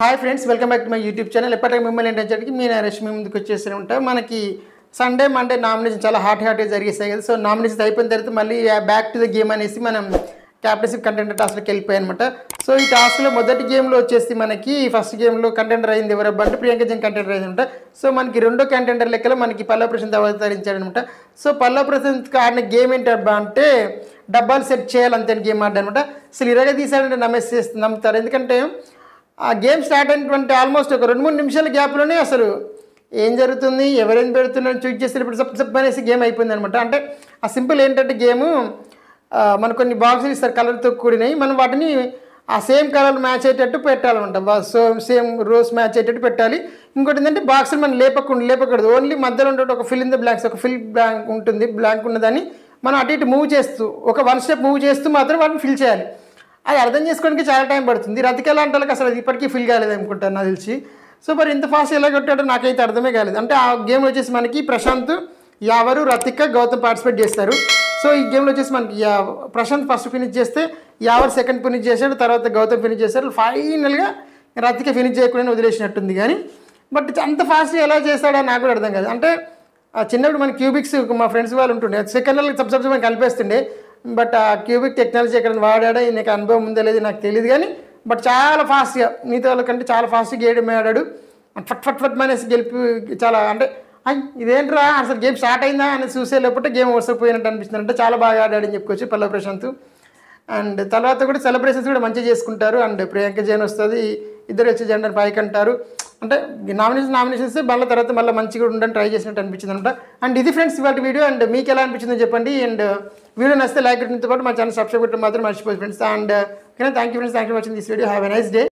hi friends welcome back to my YouTube channel ఎప్పటికీ మిమ్మల్ని ఏంటంటే మీ నరేష్ మీ ముందుకు వచ్చేసి ఉంటా మనకి సండే మండే నామినేషన్ చాలా హాట్ హాట్గా జరిగేసాయి కదా సో నామినేషన్స్ అయిపోయిన తర్వాత మళ్ళీ బ్యాక్ టు ద గేమ్ అనేసి మనం క్యాప్టెన్షిప్ కంటెండర్ టాస్క్కి వెళ్ళిపోయాయి అనమాట సో ఈ టాస్క్లో మొదటి గేమ్లో వచ్చేసి మనకి ఫస్ట్ గేమ్లో కంటెండర్ అయింది ఎవరబ్బా అంటే ప్రియాంక జన్ కంటెండర్ అయింది అనమాట సో మనకి రెండో కంటెండర్ లెక్కలో మనకి పల్లవ ప్రశాంత్ అవతరించాడు అనమాట సో పల్లవ ప్రశాంత్ ఆడిన గేమ్ ఏంటబ్బా అంటే డబ్బాలు సెట్ చేయాలంతే గేమ్ ఆడనమాట అసలు ఇరగా తీసాడంటే నమ్మేసి నమ్ముతారు ఎందుకంటే ఆ గేమ్ స్టార్ట్ అయినటువంటి ఆల్మోస్ట్ ఒక రెండు మూడు నిమిషాల గ్యాప్లోనే అసలు ఏం జరుగుతుంది ఎవరేం పెడుతున్నారు చూజ్ చేసేటప్పుడు సప్ సప్ అనేసి గేమ్ అయిపోయింది అనమాట అంటే ఆ సింపుల్ ఏంటంటే గేము మనకు కొన్ని బాక్సులు ఇస్తారు కలర్తో కూడినవి మనం వాటిని ఆ సేమ్ కలర్ మ్యాచ్ అయ్యేటట్టు పెట్టాలన్నమాట సో సేమ్ రోస్ మ్యాచ్ అయ్యేటట్టు పెట్టాలి ఇంకోటి ఏంటంటే బాక్సులు మనం లేపకుండా లేపకూడదు ఓన్లీ మధ్యలో ఉండే ఒక ఫిల్ ఇన్ ద బ్లాంక్స్ ఒక ఫిల్ బ్లాంక్ ఉంటుంది బ్లాంక్ ఉన్నదాన్ని మనం అటు ఇటు మూవ్ చేస్తూ ఒక వన్ స్టెప్ మూవ్ చేస్తూ మాత్రం వాటిని ఫిల్ చేయాలి అది అర్థం చేసుకోవడానికి చాలా టైం పడుతుంది రతికేలా అంటే వాళ్ళకి అసలు అది ఇప్పటికీ ఫిల్ కాలేదు అనుకుంటాను నాకు తెలిసి సో మరి ఇంత ఫాస్ట్ ఎలా కొట్టాడో నాకైతే అర్థమే కాలేదు అంటే ఆ గేమ్ వచ్చేసి మనకి ప్రశాంత్ యావరు రతిక గౌతమ్ పార్టిసిపేట్ చేస్తారు సో ఈ గేమ్లో వచ్చేసి మనకి యా- ప్రశాంత్ ఫస్ట్ ఫినిష్ చేస్తే యావర్ సెకండ్ ఫినిష్ చేశాడు తర్వాత గౌతమ్ ఫినిష్ చేశారు ఫైనల్గా రతిక ఫినిష్ చేయకుండా వదిలేసినట్టుంది కానీ బట్ అంత ఫాస్ట్గా ఎలా చేస్తాడో నాకు కూడా అర్థం కాదు అంటే ఆ చిన్నప్పుడు మన క్యూబిక్స్ మా ఫ్రెండ్స్ వాళ్ళు ఉంటుండే సెకండ్లలో సబ్ సబ్ మనం కలిపేస్తుండే బట్ ఆ క్యూబిక్ టెక్నాలజీ ఎక్కడ వాడాడో నాకు అనుభవం ఉందో లేదు నాకు తెలియదు కానీ బట్ చాలా ఫాస్ట్గా మిగతా వాళ్ళకంటే చాలా ఫాస్ట్గా గేమ్ ఆడాడు ఫట్ ఫట్ ఫట్ అనేసి గెలిపి చాలా అంటే అయ్ ఇదేంట్రా అసలు గేమ్ స్టార్ట్ అయిందా అని చూసే లేకపోతే గేమ్ వసపోయినట్టు అనిపిస్తుంది అంటే చాలా బాగా ఆడాడని చెప్పుకోవచ్చు పల్లవ ప్రశాంత్ అండ్ తర్వాత కూడా సెలబ్రేషన్స్ కూడా మంచిగా చేసుకుంటారు అండ్ ప్రియాంక జైన్ వస్తుంది ఇద్దరు వచ్చి జెండర్ పైకి అంటారు అంటే నామినేషన్ నామినేషన్స్ మళ్ళీ తర్వాత మళ్ళీ మంచిగా ఉండని ట్రై చేసినట్టు అనిపించింది అనమాట అండ్ ఇది ఫ్రెండ్స్ ఇవాటి వీడియో అండ్ మీకు ఎలా అనిపించిందో చెప్పండి అండ్ వీడియో నచ్చితే లైక్ కొట్టినతో పాటు మా ఛానల్ సబ్స్క్రైబ్ కొట్టడం మాత్రం మర్చిపోదు ఫ్రెండ్స్ అండ్ ఓకేనా thank you friends thank you watching this video have a nice day